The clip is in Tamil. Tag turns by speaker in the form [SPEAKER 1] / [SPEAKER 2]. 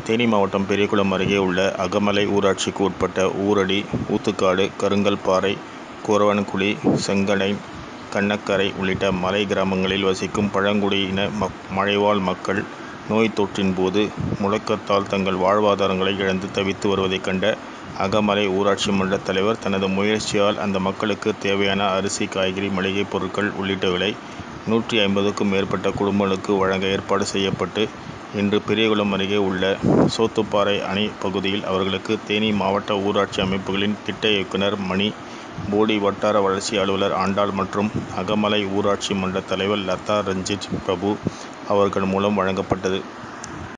[SPEAKER 1] தேனி மாவட்டம் பெரியகுளம் அருகே உள்ள அகமலை ஊராட்சிக்கு உட்பட்ட ஊரடி ஊத்துக்காடு கருங்கல்பாறை கூரவன்குழி செங்கனை கண்ணக்கரை உள்ளிட்ட மலை கிராமங்களில் வசிக்கும் பழங்குடியின மக் மலைவாழ் மக்கள் நோய் தொற்றின் போது முடக்கத்தால் தங்கள் வாழ்வாதாரங்களை இழந்து தவித்து வருவதைக் கண்ட அகமலை ஊராட்சி மன்ற தலைவர் தனது முயற்சியால் அந்த மக்களுக்கு தேவையான அரிசி காய்கறி மளிகைப் பொருட்கள் உள்ளிட்டவைகளை நூற்றி ஐம்பதுக்கும் மேற்பட்ட குடும்பங்களுக்கு வழங்க ஏற்பாடு செய்யப்பட்டு இன்று பெரியகுளம் அருகே உள்ள சோத்துப்பாறை அணை பகுதியில் அவர்களுக்கு தேனி மாவட்ட ஊராட்சி அமைப்புகளின் திட்ட இயக்குனர் மணி போடி வட்டார வளர்ச்சி அலுவலர் ஆண்டாள் மற்றும் அகமலை ஊராட்சி மன்ற தலைவர் லதா ரஞ்சித் பிரபு அவர்கள் மூலம் வழங்கப்பட்டது